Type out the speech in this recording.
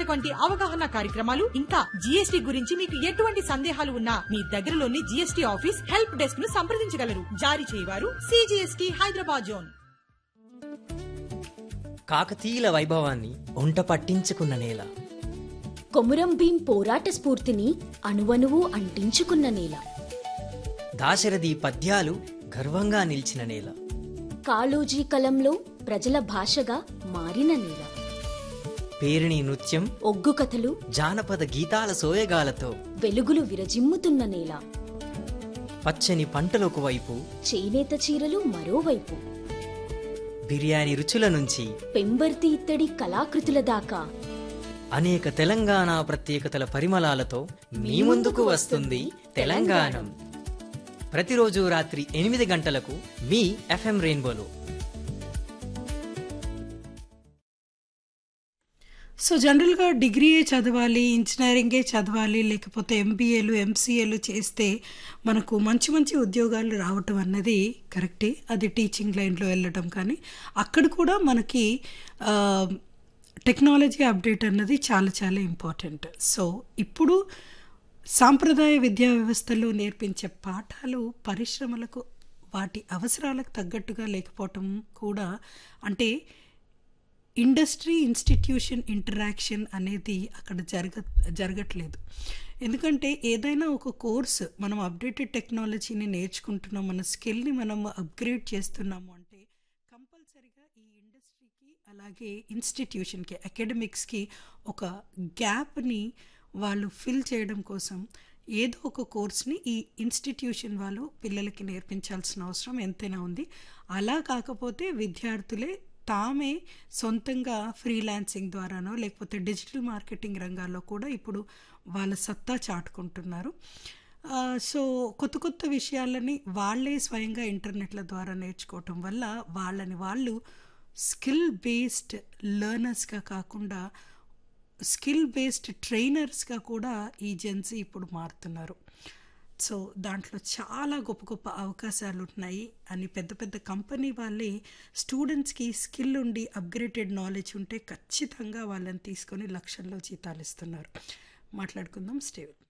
traffic వంటి అవగాహన కార్యక్రమాలు ఇంకా జీఎస్టీ గురించి మీకు ఎటువంటి సందేహాలు ఉన్నా మీ దగ్గరలోని జీఎస్టీ ఆఫీస్ హెల్ప్ డెస్క్ ను సంప్రదించగలరు జారీ చేయవారు సిజిఎస్టీ హైదరాబాద్ జోన్ కాకతీయుల వైభవాన్ని ఒంట పట్టించుకున్న నేల కొమురం భీం పోరాట స్ఫూర్తిని అణువణువు అంటించుకున్న నేల దాశరథి పద్యాలు గర్వంగా నిలిచిన నేల కాళోజీ కలంలో ప్రజల భాషగా మారిన నేల పేరిణి నృత్యం ఒగ్గు కథలు జానపద గీతాల సోయగాలతో వెలుగులు విరజిమ్ముతున్న నేల పచ్చని పంటలకు వైపు చేనేత చీరలు మరోవైపు బిర్యానీ రుచుల నుంచి పెంబర్తి ఇత్తడి కళాకృతుల దాకా అనేక తెలంగాణ ప్రత్యేకతల పరిమళాలతో మీ ముందుకు వస్తుంది తెలంగాణం ప్రతిరోజు రాత్రి ఎనిమిది గంటలకు మీ ఎఫ్ఎం రెయిన్బోలో సో జనరల్గా డిగ్రీయే చదవాలి ఇంజనీరింగే చదవాలి లేకపోతే ఎంబీఏలు ఎంసీఏలు చేస్తే మనకు మంచి మంచి ఉద్యోగాలు రావటం అన్నది కరెక్టే అది టీచింగ్ లైన్లో వెళ్ళటం కానీ అక్కడ కూడా మనకి ఆ, టెక్నాలజీ అప్డేట్ అన్నది చాలా చాలా ఇంపార్టెంట్ సో ఇప్పుడు సాంప్రదాయ విద్యా వ్యవస్థలో నేర్పించే పాఠాలు పరిశ్రమలకు వాటి అవసరాలకు తగ్గట్టుగా లేకపోవటం కూడా అంటే ఇండస్ట్రీ ఇన్స్టిట్యూషన్ ఇంటరాక్షన్ అనేది అక్కడ జరగ జరగట్లేదు ఎందుకంటే ఏదైనా ఒక కోర్స్ మనం అప్డేటెడ్ టెక్నాలజీని నేర్చుకుంటున్నాం మన స్కిల్ని మనం అప్గ్రేడ్ చేస్తున్నాము అంటే కంపల్సరీగా ఈ ఇండస్ట్రీకి అలాగే ఇన్స్టిట్యూషన్కి అకాడమిక్స్కి ఒక గ్యాప్ని వాళ్ళు ఫిల్ చేయడం కోసం ఏదో ఒక కోర్స్ని ఈ ఇన్స్టిట్యూషన్ వాళ్ళు పిల్లలకి నేర్పించాల్సిన అవసరం ఎంతైనా ఉంది అలా కాకపోతే విద్యార్థులే తామే సొంతంగా ఫ్రీలాన్సింగ్ ద్వారానో లేకపోతే డిజిటల్ మార్కెటింగ్ రంగాల్లో కూడా ఇప్పుడు వాళ్ళ సత్తా చాటుకుంటున్నారు ఆ, సో కొత్త కొత్త విషయాలని వాళ్ళే స్వయంగా ఇంటర్నెట్ల ద్వారా నేర్చుకోవటం వల్ల వాళ్ళని వాళ్ళు స్కిల్ బేస్డ్ లెర్నర్స్గా కాకుండా స్కిల్ బేస్డ్ ట్రైనర్స్గా కూడా ఈ జెన్సీ ఇప్పుడు మారుతున్నారు సో దాంట్లో చాలా గొప్ప గొప్ప అవకాశాలు ఉన్నాయి అని పెద్ద పెద్ద కంపెనీ వాళ్ళే స్టూడెంట్స్కి స్కిల్ ఉండి అప్గ్రేడెడ్ నాలెడ్జ్ ఉంటే ఖచ్చితంగా వాళ్ళని తీసుకొని లక్షల్లో జీతాలు ఇస్తున్నారు మాట్లాడుకుందాం స్టేవ్